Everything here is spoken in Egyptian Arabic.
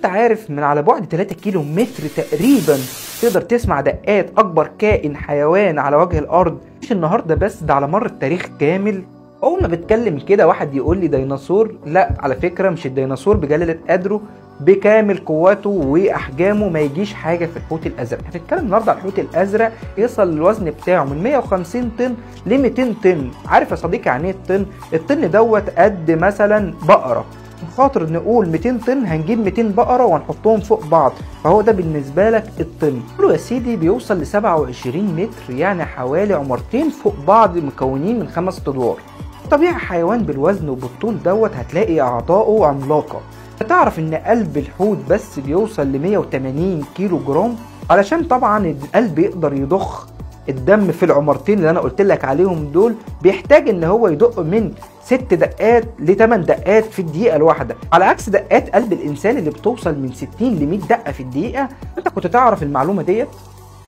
انت عارف من على بعد 3 كيلو متر تقريبا تقدر تسمع دقات اكبر كائن حيوان على وجه الارض مش النهارده بس ده على مر التاريخ كامل اول ما بتكلم كده واحد يقول لي ديناصور لا على فكره مش الديناصور بجلاله قدره بكامل قواته واحجامه ما يجيش حاجه في الحوت الازرق هنتكلم النهارده على الحوت الازرق يصل الوزن بتاعه من 150 طن ل 200 طن عارف يا صديقي يعني ايه الطن الطن دوت قد مثلا بقره خاطر نقول 200 طن هنجيب 200 بقره وهنحطهم فوق بعض فهو ده بالنسبه لك الطن له يا سيدي بيوصل ل 27 متر يعني حوالي عمارتين فوق بعض مكونين من خمس ادوار طبيعي حيوان بالوزن وبالطول دوت هتلاقي اعضائه عملاقه تعرف ان قلب الحوت بس بيوصل ل 180 كيلو جرام علشان طبعا القلب يقدر يضخ الدم في العمارتين اللي انا قلت لك عليهم دول بيحتاج ان هو يدق من ست دقات ل 8 دقات في الدقيقه الواحده على عكس دقات قلب الانسان اللي بتوصل من 60 ل 100 دقه في الدقيقه انت كنت تعرف المعلومه ديت